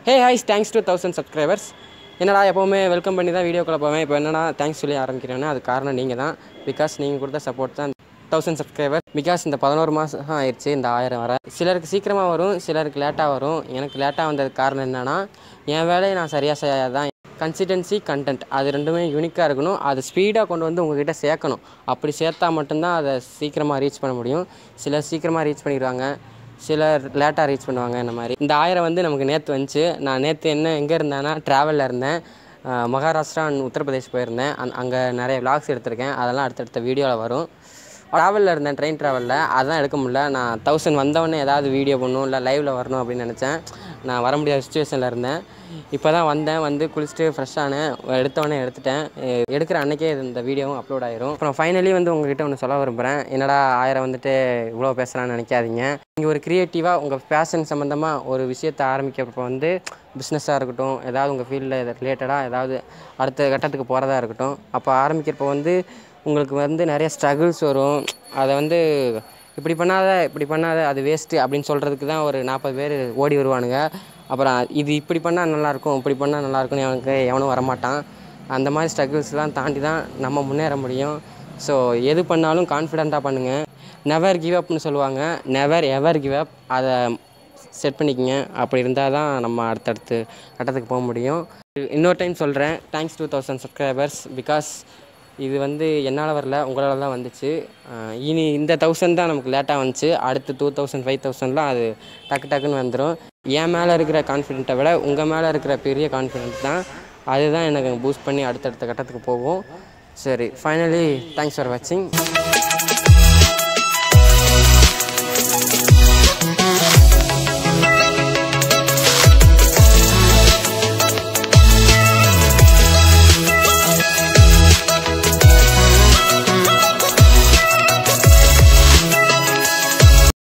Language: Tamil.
ஹே ஹாய்ஸ் தேங்க்ஸ் டு தௌசண்ட் சப்ஸ்கிரைபர்ஸ் என்னடா எப்போவுமே வெல்கம் பண்ணி தான் வீடியோக்குள்ளே போவேன் இப்போ என்னடா தேங்க்ஸ் சொல்லி ஆரம்பிக்கிறேன்னா அது காரணம் நீங்கள் தான் பிகாஸ் நீங்கள் கொடுத்த சப்போர்ட் தான் தௌசண்ட் சப்ஸ்கிரைபர் பிகாஸ் இந்த பதினோரு மாதம் ஆயிடுச்சு இந்த ஆயிரம் வர சிலருக்கு சீக்கிரமாக வரும் சிலருக்கு லேட்டாக வரும் எனக்கு லேட்டாக வந்ததுக்கு காரணம் என்னென்னா என் வேலையை நான் சரியாக செய்யாதான் கன்சிஸ்டன்சி கண்டென்ட் அது ரெண்டுமே யூனிக்காக இருக்கணும் அது ஸ்பீடாக கொண்டு வந்து உங்ககிட்ட சேர்க்கணும் அப்படி சேர்த்தா மட்டும்தான் அதை சீக்கிரமாக ரீச் பண்ண முடியும் சிலர் சீக்கிரமாக ரீச் பண்ணிடுவாங்க சிலர் லேட்டாக ரீச் பண்ணுவாங்க இந்த மாதிரி இந்த ஆயிரம் வந்து நமக்கு நேற்று வந்துச்சு நான் நேற்று என்ன எங்கே இருந்தேன்னா ட்ராவலில் இருந்தேன் அஹ் மகாராஷ்டிரா and உத்தரப்பிரதேஷ் போயிருந்தேன் அந் அங்கே நிறைய விளாக்ஸ் எடுத்திருக்கேன் அதெல்லாம் அடுத்தடுத்த வீடியோவில் வரும் ட்ராவலில் இருந்தேன் ட்ரெயின் ட்ராவலில் அதெல்லாம் எடுக்க முடியல நான் தௌசண்ட் வந்தவொடனே ஏதாவது வீடியோ பண்ணணும் இல்லை லைவில் வரணும் அப்படின்னு நினச்சேன் நான் வர முடியாத சுச்சுவேஷனில் இருந்தேன் இப்போ தான் வந்தேன் வந்து குளிச்சுட்டு ஃப்ரெஷ்ஷானேன் எடுத்தவொடனே எடுத்துட்டேன் எ- எடுக்கிற அன்னைக்கே இது இந்த வீடியோவும் அப்லோட் ஆயிரும் அப்புறம் ஃபைனலி வந்து உங்ககிட்ட ஒன்று சொல்ல விரும்புகிறேன் என்னடா ஆயிரம் வந்துட்டு இவ்வளோ பேசுகிறான்னு நினைக்காதீங்க நீங்கள் ஒரு க்ரியேட்டிவாக உங்கள் ஃபேஷன் சம்மந்தமாக ஒரு விஷயத்தை ஆரம்பிக்கிறப்ப வந்து பிஸ்னஸாக இருக்கட்டும் ஏதாவது உங்கள் ஃபீல்டில் ரிலேட்டடாக ஏதாவது அடுத்த கட்டத்துக்கு போகிறதா இருக்கட்டும் அப்போ ஆரம்பிக்கிறப்ப வந்து உங்களுக்கு வந்து நிறைய ஸ்ட்ரகிள்ஸ் வரும் அதை வந்து இப்படி பண்ணாத இப்படி பண்ணாத அது வேஸ்ட்டு அப்படின்னு சொல்கிறதுக்கு தான் ஒரு நாற்பது பேர் ஓடி வருவானுங்க அப்புறம் இது இப்படி பண்ணால் நல்லாயிருக்கும் இப்படி பண்ணால் நல்லாயிருக்கும்னு அவனுக்கு எவனும் வரமாட்டான் அந்த மாதிரி ஸ்ட்ரகிள்ஸ்லாம் தாண்டி தான் நம்ம முன்னேற முடியும் ஸோ எது பண்ணாலும் கான்ஃபிடெண்ட்டாக பண்ணுங்கள் நெவர் கிவ் அப்னு சொல்லுவாங்க நெவர் எவர் கிவ் அப் அதை செட் பண்ணிக்கங்க அப்படி இருந்தால் தான் நம்ம அடுத்தடுத்து கட்டத்துக்கு போக முடியும் இன்னொரு டைம் சொல்கிறேன் thanks two thousand subscribers because இது வந்து என்னால் வரல உங்களால் தான் வந்துச்சு அஹ் இனி இந்த தௌசண்ட் தான் நமக்கு லேட்டாக வந்துச்சு அடுத்து டூ தௌசண்ட் ஃபைவ் தௌசண்ட்லாம் அது டக்கு டக்குன்னு வந்துடும் என் மேலே இருக்கிற கான்ஃபிடென்ட்டை விட உங்கள் மேலே இருக்கிற பெரிய கான்ஃபிடென்ட் தான் அதுதான் எனக்கு பூஸ்ட் பண்ணி அடுத்தடுத்த கட்டத்துக்கு போகும் சரி ஃபைனலி தேங்க்ஸ் ஃபார் வாட்சிங்